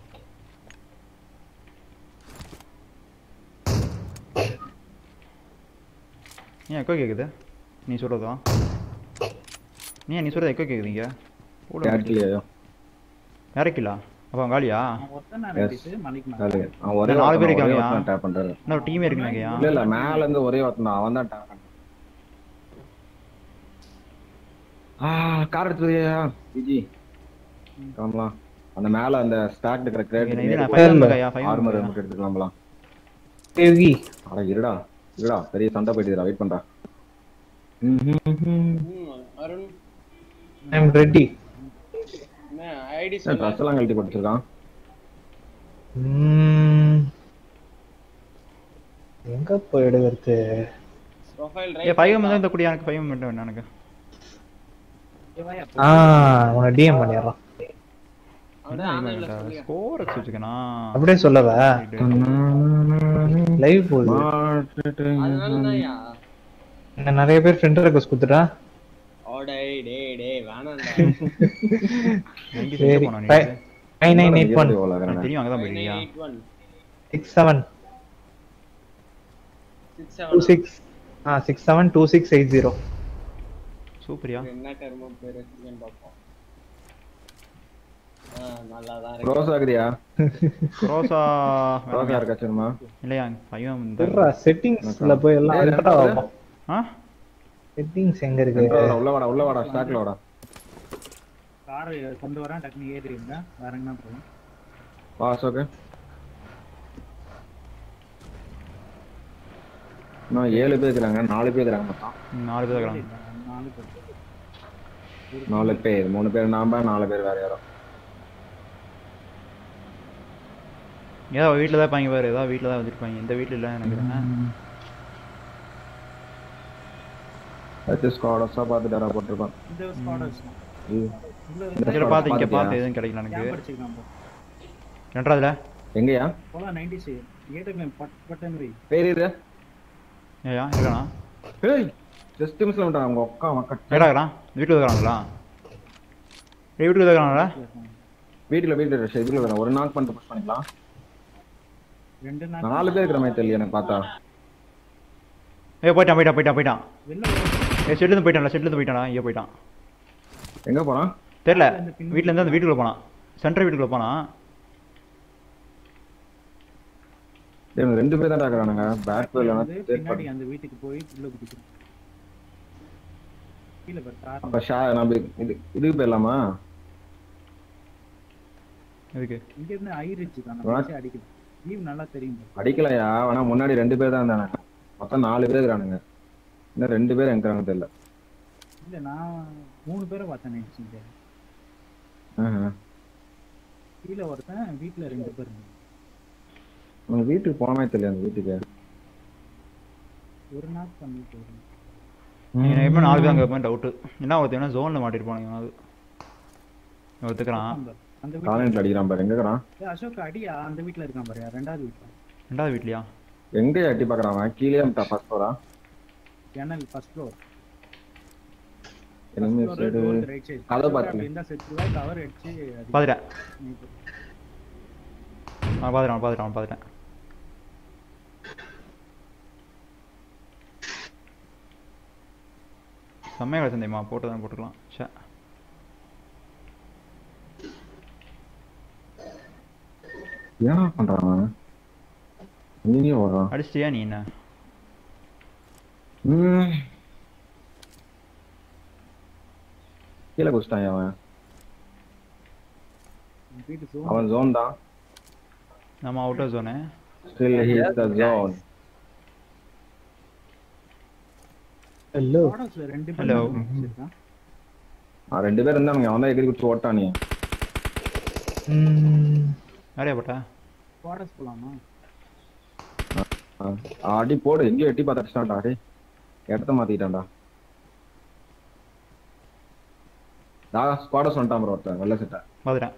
C: ஏன் எக்கோ கேட்குது நீ சொல்கிறதா நீ நீ சொல்கிறது எக்கோ கேட்குதுங்க
B: கேட்கலையோ
C: இறக்கிலா அப்போ அவன் காலியா
D: அவன் ஒருத்தன் நைட்டிஸ் மலைக்கு மேல
B: அது அவன் ஒரே
C: நாலு பேர்
B: ஒருத்தன் ஒரே
C: இருக்காங்கயா?
B: ஒருத்தன் டேப் பண்றாரு
C: இன்னொரு டீமே இருக்குனாங்கயா
B: இல்ல இல்ல மேல இருந்து ஒரே ஒருத்தன் தான் அவன் தான் டேப் பண்றான் ஆ கார் எடுத்துறியா விஜி கிளம்பலாம் அந்த மேல அந்த ஸ்டாக் இருக்கிற
C: இது நான்
B: grade
C: five number five
B: armor
C: number
B: மட்டும் எடுத்துக்கலாம்லாம்
E: யோகி
B: அட இருடா இருடா பெரிய சண்டை போயிட்டு வெயிட் பண்றா
A: ம், அருண்
E: ஐ எம் ரெடி
A: என்ன ஐடி சொல்லு
B: ட்ரெஸ் எல்லாம் கழட்டி போட்டுருக்கான்
E: எங்க போய் எடுக்கிறது
A: ப்ரொஃபைல்
C: ஏ ஃபைவ் நம்பர் தான் இந்த குடி எனக்கு ஃபைவ் நம்பர் வேணும் எனக்கு
D: இவன்
E: ஆ உன டிஎம் பண்ணிடுறான்
C: ஸ்கோர் வச்சுக்கணா
E: அப்படியே சொல்லவா லைவ் போகுது
A: அதனாலதான்யா
E: என்ன நிறைய பேர் ஃப்ரெண்ட் ரெக்வஸ்ட் கொடுத்துட்டா
A: ஓ டேய் டேய் டேய் வேணாம்டா
C: எங்க
E: சரி
C: செஞ்சு போனா நீ
E: நைன் நைன் எயிட் ஒன்
C: எனக்கு தெரியும் அங்கதான் போயிருக்கியா
A: 981
E: சிக்ஸ் செவன் டூ
A: 67
E: சிக்ஸ் ஆ six seven two six eight zero
C: சூப்பரியா
A: என்ன கர்மம் பேர் வச்சிருக்கேன்னு பார்ப்போம் ஆ நல்லா தான் இருக்கு
B: க்ரோஸ் ஆகுதியா
C: க்ரோஸா
B: க்ரோஸா இருக்கா சரிமா
C: இல்லையா ஃபைவ் இந்த
E: செட்டிங்ஸ்ல போய் எல்லாம்
B: ஏய்,
E: அல்ட்ரா
B: ரெண்டாவது?
E: ஆகும்
C: ஆ
E: செட்டிங்ஸ் எங்க இருக்கு
B: உள்ள வாடா உள்ள வாடா ஸ்டாக்ல வாடா
D: கார் கொண்டு வரேன் டக்குனு ஏறிடுங்க வேற என்ன போகணும்
B: வா அசோக் இன்னும் ஏழு பேர் இருக்கிறாங்க நாலு பேர் இருக்கிறாங்க மொத்தம்
C: ம், நாலு பேர் இருக்கிறாங்க
D: நாலு பேர்
B: நாலு பேர் மூணு பேர் நாம நாலு பேர் வேற யாரோ
C: ஏதோ வீட்டில் தான் இருப்பாங்க பாரு ஏதாவது வீட்டில் தான் வச்சிருப்பாங்க இந்த வீட்டில் இல்லை நினைக்கிறேன்
B: வச்சு ஸ்குவாடஸா பார்த்து டேரா போட்டிருப்பான்
D: இந்த ஸ்குவாடர்ஸ் தான்
B: ஐயோ.
D: உள்ள
B: இந்த
C: சரி பார்த்து இங்கே
B: பாத்தியா?
C: பார்த்து எதுவும் கிடைக்கல எனக்கு
D: கேம்ப் அடிச்சுக்கலாம் bro.
C: ரெண்டாவதுல
B: எங்கயா
D: போலாம் நைன்டிஸ் ஏட்டுக்கலாம் பட் பட்டன் வை
B: பேர் இது
C: ஏயா இருக்கானா
B: ஏய் ஜஸ்ட் மிஸ்ல விட்டான் அவங்க அக்கா மக்கள்
C: ஏடா இருக்கிறான் வீட்டில் இருக்கிறாங்களா வீட்டுக்கு இருக்காங்களா
B: வீட்டுல வீட்டுல ரஷ் இதுல வேணும் ஒரு நாள் பண்ணிட்டு புஷ் பண்ணிக்கலாம்
D: ரெண்டு நாள்
B: நாலு பேர் இருக்கிற மாதிரி தெரியல எனக்கு பார்த்தா
C: ஏ போயிட்டான் போயிட்டான் போயிட்டான் போயிட்டான்
D: வெளில வா.
C: ஏ ஷெட்லேருந்து போயிட்டான்ல ஷெட்லேருந்து போயிட்டானா இங்கே போயிட்டான்
B: எங்க போறான்
C: தெரில வீட்டிலேருந்து அந்த வீட்டுக்குள்ள போனான் சென்ட்ரல் வீட்டுக்குள்ள போனான்
B: டேய், இவனுங்க ரெண்டு பேர் தான் இருக்கிறானுங்க பேட் பேர்
D: வந்து
B: இல்லைன்னா
D: பின்னாடி அந்த வீட்டுக்கு போய் உள்ள குதிக்கிறோம் கீழே பாரு கார்
B: அப்ப ஷா நம்ம இது இதுக்கு போயிடலாமா
C: எதுக்கு
D: இங்க இருந்து ஐரிச்சு தான்
B: What?
D: வச்சு அடிக்குது லீவ் நல்லா தெரியும் bro.
B: அடிக்கலையா ஆனா முன்னாடி ரெண்டு பேர் தான் இருந்தானுங்க மொத்தம் நாலு பேர் இருக்கிறானுங்க இன்னும் ரெண்டு பேர் எங்கிறாங்க தெரியல
D: இல்ல நான் மூணு பேரை பார்த்தேன் நினைச்சீங்க
B: ஆஹா.
D: கீழே ஒருத்தன் வீட்டுல ரெண்டு பேர் இருந்தாங்க.
B: உங்க வீட்டுக்கு போனமே தெரியல அந்த வீட்டுக்கு
D: ஒரு நாள் பண்ணிட்டு வரும்
C: நீங்கள் எப்போ நாலு பேர் அங்கே எப்போ டவுட்டு என்ன ஒருத்தன் என்ன ஜோனில் மாட்டிருப்பானுங்க அது ஒத்துக்கிறான்
D: அந்த வீட்டுல
B: காலேஜ்ல அடிக்கிறான் பாரு எங்க இருக்கிறான்
D: ஏய், அசோக் அடியா அந்த வீட்டுல இருக்கான் பாரு ரெண்டாவது வீட்டுல
C: ரெண்டாவது வீட்லையா
B: எங்க எட்டி பாக்குறான் அவன் கீழே ஃபர்ஸ்ட் ஃப்ளோரா
D: ஜன்னல் ஃபர்ஸ்ட் ஃப்ளோர்
B: இனிமே சைடு
D: ரைட் சைடு
B: கதவை பாத்துங்க.
D: இந்த செட்டுவா கவர் அடிச்சு அடி.
C: பார்த்துட்டேன்
D: நீ-
C: ஆ பார்த்துட்டான் பார்த்துட்டான் பார்த்துட்டேன் செம்மையாக கிடச்சி தெரியுமா போட்டு தான் போட்டுக்கலாம் சே
B: ஏன் பண்றான் அவன் எங்கேயும் வர்றான்
C: அடிச்சிட்டியா நீ என்ன
B: ம். கீழே குடிச்சிட்டான் அவன்
D: வீட்டு zone
B: அவன் ஜோன் தான்
C: நம்ம out of zone
B: still he's the zone
E: hello
D: quarters ல ரெண்டு பேர்
C: Hello.
D: மட்டும் வச்சிருக்கான்.
B: ரெண்டு பேர் இருந்தானுங்க அவன் தான் எகிரி குடிச்சு ஓட்டானே
C: நிறைய போட்டா
D: quarters போலாமா
B: அடி போடு எங்கேயோ எட்டி பார்த்து அடிச்சிட்டான்டா அடி இடத்த மாத்திட்டான்டா டா ஸ்குவாடஸ் வந்துட்டான் ப்ரோ ஒருத்தன் வெள்ள சட்டை
C: பார்த்துட்டேன்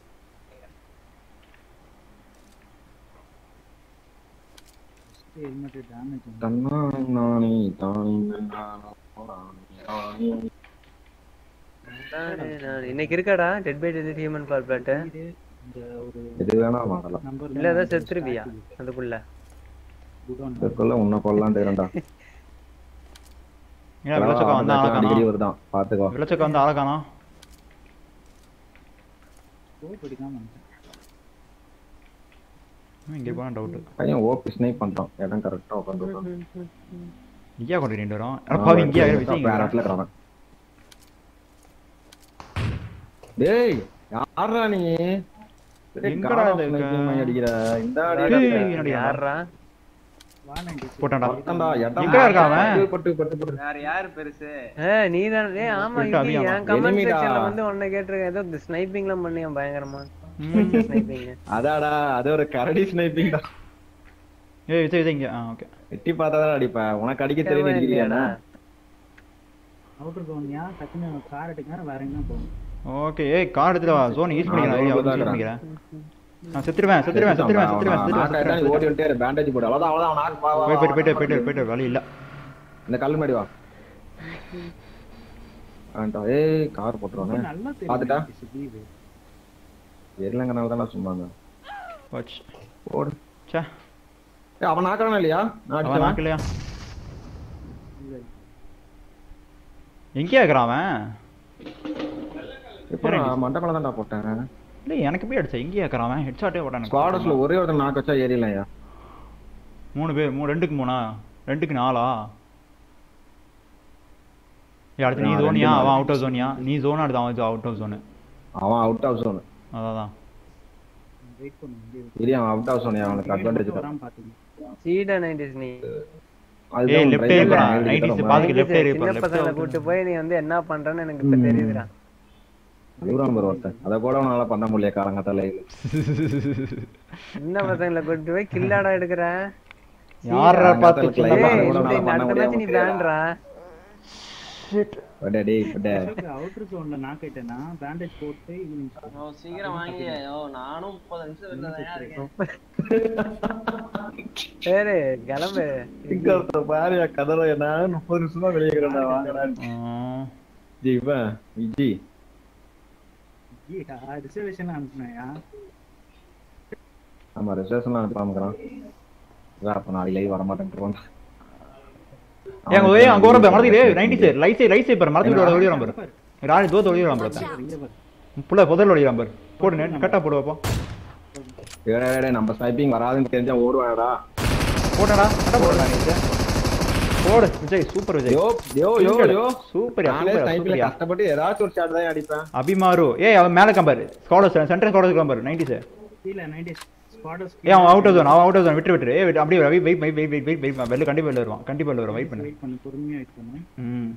D: ஹெல்மெட் டேமேஜ்
B: தன்னானி நானி தானி நானோ நானி நானி.
G: இன்னைக்கு இருக்காடா dead by dead human ball flat
D: இந்த ஒரு
B: எது வேணா வாங்கலாம்
D: நம்பர்
G: இல்ல ஏதாவது செத்துருவியா அதுக்குள்ள
D: குடோன்
B: இதுக்குள்ள உன்னை கொல்லாம் தெரியும்டா
C: ஏன் விளச்சக்கம் வந்து ஆளை
B: அடிக்கடி
C: காணோம்
B: வருதான் பாத்துக்கோ
C: விளச்சக்கம் வந்து ஆளை காணோம்
D: ஸ்கோப் அடிக்காம வந்துட்டேன்.
C: இங்கே போனால் டவுட்டு
B: பையன் ஓபி ஸ்னைப் பண்றான் இடம் கரெக்டா உட்காந்து
C: இங்கேயா கொண்டு ரெண்டு வரும் பாவி இங்கேயா வச்சு
B: வேற இடத்துல இருக்கிறான் டேய் யாரா நீ டேய்,
C: எங்கடா
B: God of
C: இது இருக்க?
B: sniping மாதிரி அடிக்கிற இந்த அடி
C: ஏய்,
B: அடிக்கிற.
C: என்னடி
G: யாரா
D: வா நைன்டி
C: போட்டான்டா
B: ஒருத்தன்டா, இடம்
C: எங்கடா இருக்கான் அவன்?
B: பட்டு, பட்டு பட்டு பட்டு
A: வேற யாரு பெருசு
G: ஏ நீ தான் ஏ ஆமா
C: சொல்லிட்டு
G: இது
C: அபியாமா.
G: என் கமெண்ட்
B: Enemy டா.
G: செக்ஷன்ல வந்து உன்னை கேட்டிருக்கேன் ஏதோ இந்த ஸ்னைப்பிங்லாம் பண்ணியா பயங்கரமா ஸ்னைப்பிங்
B: அதாடா அது ஒரு கரடி ஸ்னைப்பிங் தான்
C: ஏய் விஜய் விஜய் இங்கே ஆ ஓகே
B: எட்டி பார்த்தா தான் அடிப்ப உனக்கு அடிக்க தெரியும் அடிக்கலையாடா
D: அவுட்டர் ஜோனியா டக்குன்னு கார் எடுக்க வேற எங்க போகணும்
C: ஓகே ஏய் கார் எடுத்துட்டு வா ஜோன் யூஸ் பண்ணிக்கிறேன் ஏரியா யூஸ் பண்ணிக்கிறேன் நான் செத்துருவேன் செத்துருவேன் செத்துருவேன் செத்துருவேன் செத்துருவேன்
B: ஓடி வந்துட்டே பேண்டேஜ் போடு அவ்வளவுதான் அவ்வளவுதான் அவன் knock. வா, வா,
C: போய்
B: வா,
C: போயிட்டு போயிட்டு
B: வா.
C: போயிட்டு போயிட்டு வழி இல்ல
B: இந்த கல் மாடி வா வேண்டாம் ஏய் கார் போட்டுருவானே
D: நல்லா
B: பாத்துட்டா?
D: தெரியும் சுதீப்
B: எரியலங்கனால தான் சொன்னாங்க
C: வாட்ச்
B: போடு
C: சே
B: ஏய் அவன் நாக்குறானா இல்லையா நான்
C: அவன்
B: அடிச்சவன்
C: நாக்கலையா எங்கேயா இருக்கிறான் அவன்
B: எப்போ நான் மண்டை மேல தான்டா போட்டேன்
C: இல்லை எனக்கு போய் அடிச்சா எங்கேயா இருக்கிறான் அவன் ஹெட்ஷாட்டே போட்டான்
B: ஸ்குவாடஸ்ல ஒரே ஒருத்தன் நாக்கு வச்சா ஏறிடலையா
C: மூணு பேர் மூணு ரெண்டுக்கு மூணா ரெண்டுக்கு நாலா ஏய் அடுத்து நீ
B: ஆ,
C: ஜோனியா
B: ரெண்டு
C: அவன்
B: நாலு.
C: அவுட் ஆஃப் ஜோனியா நீ ஜோன் அடுத்து அவன் அவுட் ஆஃப் ஜோனு
B: அவன் அவுட் ஆஃப் ஜோன்
C: அதான்
D: வெயிட் பண்ணுங்க
B: இரு அவன் அவுட் ஆஃப் ஜோன் அவனுக்கு அட்வான்டேஜ் தான்
D: வராம பாத்துங்க
G: சீடா நைன்டிஸ் நீ
C: ஏய், left ஏ இருப்பான். 90s பாத்துக்க, left ஏ
G: சின்ன
C: இருப்பான், left
G: பசங்களை
C: out.
G: கூட்டு போய் நீ வந்து என்ன பண்றேன்னு எனக்கு இப்ப தெரியுதுடா
B: இவரான் பேர் ஒருத்தன் அதை கூட அவனால பண்ண முடியல காலங்கத்தால
G: சின்ன பசங்களை கூட்டு போய் கில்லாடா எடுக்கிற
C: யார பார்த்து
B: ஏய்,
C: சின்ன
G: ஏய்,
C: பசங்க
B: கூட
G: இந்த
B: நான் பண்ண
G: அடுத்த
B: முடியாம
G: மேட்ச் நீ
B: போயிடுறா.
G: பேண்ட்ரா
B: பட்டே டேய் பட்டே
D: அவுட்டர் ஜோன்ல நாக் ஆயிட்டேனா பேண்டேஜ் போட்டு ஈவினிங்
A: ஓ சீக்கிரம் வாங்கி ஓ நானும் முப்பது நிமிஷம் வெளில தான் இருக்கேன்
G: சரி கிளம்பு
B: பாரியா கதற என்ன முப்பது நிமிஷம் தான் வெளியே இருக்கிறேன்டா வாங்கடா
C: ஆ,
B: ஜி இவன் விஜி
D: ரிசர்வேஷன் அனுப்புனாயா
B: ஆமா ரிசர்வேஷன்லாம் அனுப்பாமக்கிறான் அதான் அப்ப நாளைக்கு லைவ் வர மாட்டேன்
C: ஏங்க ஒரே அங்க ஒரு மரத்துக்கு ninety sir light side light side பாரு மரத்துக்கு ஒளிய நம்பர் ராணி தோத்து ஒளிய நம்பர் புள்ள புதல் ஒளிய நம்பர் போடு நெட் கட்டா போடு வைப்போம்
B: நம்ம ஸ்னைப்பிங் வராதுன்னு தெரிஞ்சா ஓடுவாடா
C: போட்டடா கட்டா போடு ராணி போடு Vijay super Vijay
B: yo yo yo yo
C: super
B: நானே
C: சூப்பர்
B: ஸ்னைப்பிங்ல
C: சூப்பர்
B: கஷ்டப்பட்டு ஏதாச்சும் ஒரு ஷாட் தான் அடிப்பேன்
C: அபிமாரு ஏய் அவன் மேல கம்பர் ஸ்காலர் சென்டர் ஸ்காலர் கம்பர் நைன்டி சார்
D: கீழே நைன்டி ஸ்குவாடர்ஸ்
C: ஏய் அவன் அவுட் ஆஃப் அவன் அவுட் ஆஃப் விட்டு விட்டு ஏய் விட்டு, அப்படியே wait wait wait wait wait wait வெளில கண்டிப்பா வெளில வருவான் கண்டிப்பா வெளில வருவான் வெயிட் பண்ணு
D: வெயிட் பண்ணு பொறுமையா வெயிட் பண்ணு
C: ம்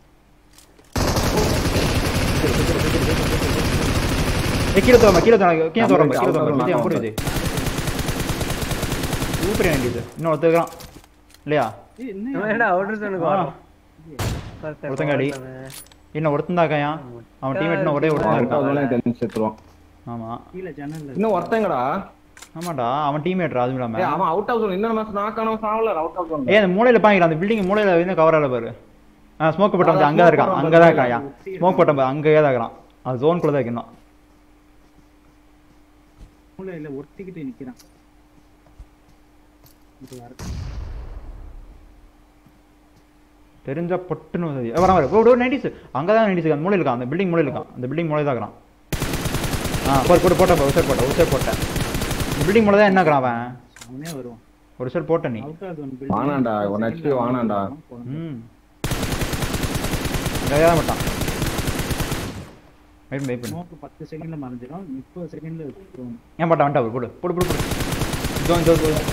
C: ஏய் கீழே தோமா கீழே தோமா கீழே தோறா கீழே தோறா விஜய் போடு விஜய் சூப்பர் நைன்டி சார் இன்னும் ஒருத்தருக்கான் இல்லையா
D: ஏய், என்ன
G: இவன் என்னடா அவுட்டர் சோனுக்கு
C: ஆ.
G: வரான் ஒருத்தன்,
C: ஒருத்தங்க அடி.
G: ஒருத்தன்.
C: இன்னும் ஒருத்தன் தாக்கையா அவன் டீம்மேட் இன்னும் ஒரே ஒருத்தன் இருக்கான்
B: தெரிஞ்சு செத்துருவான்
C: ஆமா
D: கீழே ஜன்னல்ல
B: இன்னும் ஒருத்தங்கடா
C: ஆமாடா அவன் டீம்மேட் அது இல்லாம
B: ஏய் அவன் அவுட் ஆஃப் ஜோன் இன்னும் மேட்ச் நாக்கானவன் சாவல அவுட் ஆஃப் ஜோன்
C: ஏய் அந்த மூலையில பாங்க அந்த பில்டிங் மூலையில வந்து கவர் ஆகல பாரு ஆ ஸ்மோக் போட்ட அங்க தான் இருக்கான் அங்க தான் இருக்கான் ஸ்மோக் போட்ட பாரு, அங்கேயே தான் இருக்கிறான் அது ஜோன் குள்ள தான் இருக்கணும்
D: மூலையில ஒட்டிக்கிட்டு நிக்கிறான் இது வர
C: தெரிஞ்சா பொட்டுன்னு வந்து ஏய், வரான் வர ஓ நைன்டிஸ் அங்க தான் நைன்டிஸ் அந்த மூலையில இருக்கான் அந்த பில்டிங் மூலையில இருக்கான் அந்த பில்டிங் மூலையில தான் இருக்கிறான் ஆ போட்டு போட்டு போட்டேன் ஒரு சைடு போட்டேன் ஒரு சைடு போட்டேன் இந்த பில்டிங் மூலை தான் என்ன இருக்கிறான் அவன்
D: அவனே வருவான்
C: ஒரு சைடு போட்ட நீ
D: அவுட் ஆஃப் ஜோன்
B: வானாண்டா, ஒரு HP வானாண்டா.
C: ம் அங்கேயே தான் போட்டான் வெயிட் வெயிட் பண்ணு
D: ஸ்மோக் பத்து செகண்ட்ல மறைஞ்சிடும் முப்பது செகண்ட்ல தோணும்
C: ஏன் போட்டா வந்துட்டா போடு போடு போடு போடு ஜோன் ஜோன் ஜோன்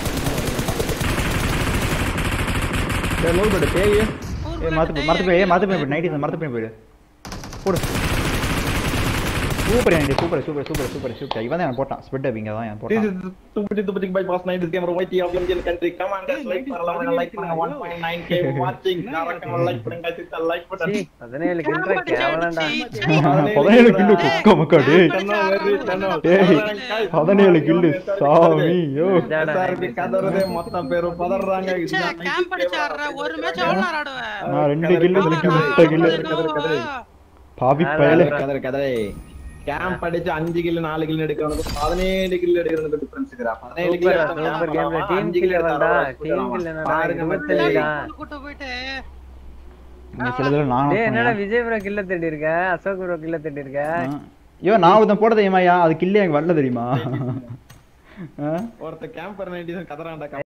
B: ஏய் லோல் பட் பேய்
C: ஏ மரத்து மரத்து போய் மரத்து போய் நைட் மரத்து போய் போயிடு போடு super ninety super super super super super இவன் தான் எனக்கு போட்டான் ஸ்பெட் அப் இங்க தான் எனக்கு
B: This
C: போட்டான்
B: is stupid stupid by boss night. This game YT of Indian country. Come on, guys, like பண்ணலாம் like பண்ணுங்க 1.9k watching. மறக்காம like பண்ணுங்க guys, hit the like button.
G: சீ, பதினேழு கில்ற கேவலண்டா
C: பதினேழு கில்லு குக்க மக்கா டேய்
B: கண்ணா, very கண்ணா.
C: டேய் பதினேழு கில்லு சாமி யோ
B: SRB கதறதே மொத்த பேரும் பதறாங்க. இது தான்
F: கேம்ப் அடிச்சு ஆடுற ஒரு மேட்ச் எவ்வளவு நேரம் ஆடுவேன்
C: நான் ரெண்டு கில்லு எனக்கு முட்டை கில்லு பாவி பயலே
B: கதறு கதறு கேம்ப் அடிச்சு அஞ்சு கிலோ நாலு கிலோ எடுக்கிறவனுக்கு பதினேழு கிலோ எடுக்கிறவனுக்கு டிஃபரன்ஸ் இருக்குடா பதினேழு கிலோ
G: சூப்பர் கேம்ல டீம் கில் வேண்டா டீம் கில் என்னடா
B: பாருங்க
G: இருபத்தஞ்சுடா
F: கூட்டு போயிட்டு
C: நீ சில தடவை நான்
G: டேய் என்னடா விஜய் ப்ரோ கில்ல தேடி இருக்க அசோக் ப்ரோ கில்ல தேடி இருக்க
C: ஐயோ நான் ஒருத்தன் போட தெரியுமாயா அது கில்லு எனக்கு வரல தெரியுமா ஆ
B: ஒருத்த கேம்பர் நைன்டி கதறான்டா